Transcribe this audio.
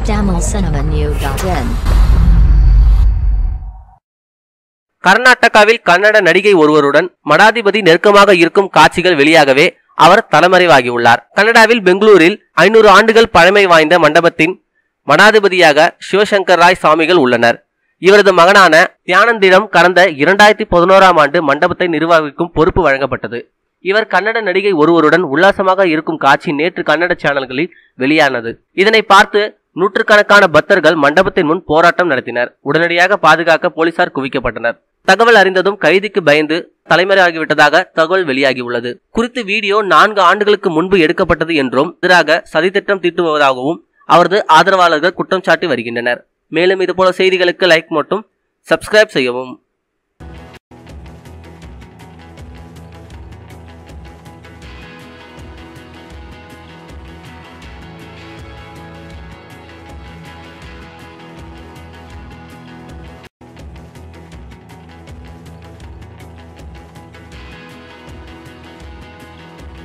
tamilcinemanew.in கர்நாடகாவில் கன்னட நடிகை ஒருவருடன் மடாதிபதி நெருக்கமாக இருக்கும் காட்சிகள் வெளியாகவே அவர் தலைமறைவாகியுள்ளார் கனடாவில் பெங்களூரில் ஐநூறு ஆண்டுகள் பழமை வாய்ந்த மண்டபத்தின் மடாதிபதியாக சிவசங்கர் ராய் சாமிகள் உள்ளனர் இவரது மகனான தியானந்திடம் கடந்த இரண்டாயிரத்தி பதினோராம் ஆண்டு மண்டபத்தை நிர்வகிக்கும் பொறுப்பு வழங்கப்பட்டது இவர் கன்னட நடிகை ஒருவருடன் உல்லாசமாக இருக்கும் காட்சி நேற்று கன்னட சேனல்களில் வெளியானது இதனை பார்த்து நூற்றுக்கணக்கான பக்தர்கள் மண்டபத்தின் முன் போராட்டம் நடத்தினர் உடனடியாக பாதுகாக்க போலீசார் குவிக்கப்பட்டனர் தகவல் அறிந்ததும் கைதிக்கு பயந்து தலைமறையாகிவிட்டதாக தகவல் வெளியாகியுள்ளது குறித்து வீடியோ நான்கு ஆண்டுகளுக்கு முன்பு எடுக்கப்பட்டது என்றும் எதிராக சதித்திட்டம் தீட்டுவதாகவும் அவரது ஆதரவாளர்கள் குற்றம் சாட்டி வருகின்றனர் மேலும் இதுபோல செய்திகளுக்கு லைக் மட்டும் சப்ஸ்கிரைப் செய்யவும்